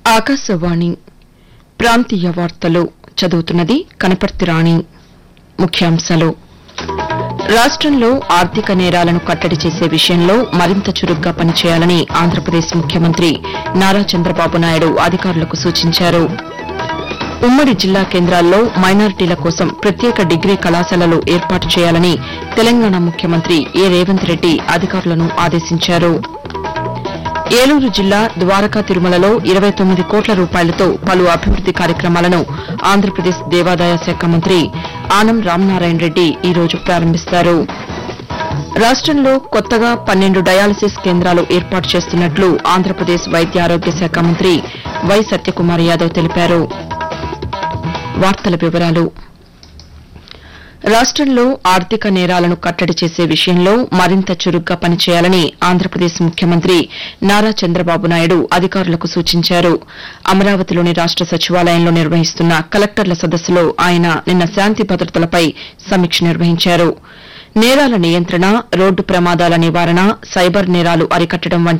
ఆకాశవాణి ప్రాంతీయ వార్తలు చదువుతున్నది కనపర్తి రాణి ముఖ్యాంశాలు రాష్టంలో ఆర్థిక నేరాలను కట్టడి చేసే విషయంలో మరింత చురుగ్గా పనిచేయాలని ఆంధ్రప్రదేశ్ ముఖ్యమంత్రి నారా చంద్రబాబు నాయుడు అధికారులకు సూచించారు ఉమ్మడి జిల్లా కేంద్రాల్లో మైనారిటీల కోసం ప్రత్యేక డిగ్రీ కళాశాలలు ఏర్పాటు చేయాలని తెలంగాణ ముఖ్యమంత్రి ఏ రేవంత్ రెడ్డి అధికారులను ఆదేశించారు ఏలూరు జిల్లా ద్వారకా తిరుమలలో ఇరవై తొమ్మిది కోట్ల రూపాయలతో పలు అభివృద్ది కార్యక్రమాలను ఆంధ్రప్రదేశ్ దేవాదాయ శాఖ మంత్రి ఆనం రామనారాయణ రెడ్డి ఈ రోజు ప్రారంభిస్తారు రాష్టంలో కొత్తగా పన్నెండు డయాలసిస్ కేంద్రాలు ఏర్పాటు చేస్తున్నట్లు ఆంధ్రప్రదేశ్ వైద్య ఆరోగ్య శాఖ మంత్రి వై సత్యకుమార్ యాదవ్ తెలిపారు వార్తల వివరాలు రాష్టంలో ఆర్థిక నేరాలను కట్టడి చేసే విషయంలో మరింత చురుగ్గా పనిచేయాలని ఆంధ్రప్రదేశ్ ముఖ్యమంత్రి నారా చంద్రబాబు నాయుడు అధికారులకు సూచించారు అమరావతిలోని రాష్ట సచివాలయంలో నిర్వహిస్తున్న కలెక్టర్ల సదస్సులో ఆయన నిన్న శాంతి భద్రతలపై సమీక్ష నిర్వహించారు నేరాల నియంత్రణ రోడ్డు ప్రమాదాల నివారణ సైబర్ నేరాలు అరికట్టడం వంటి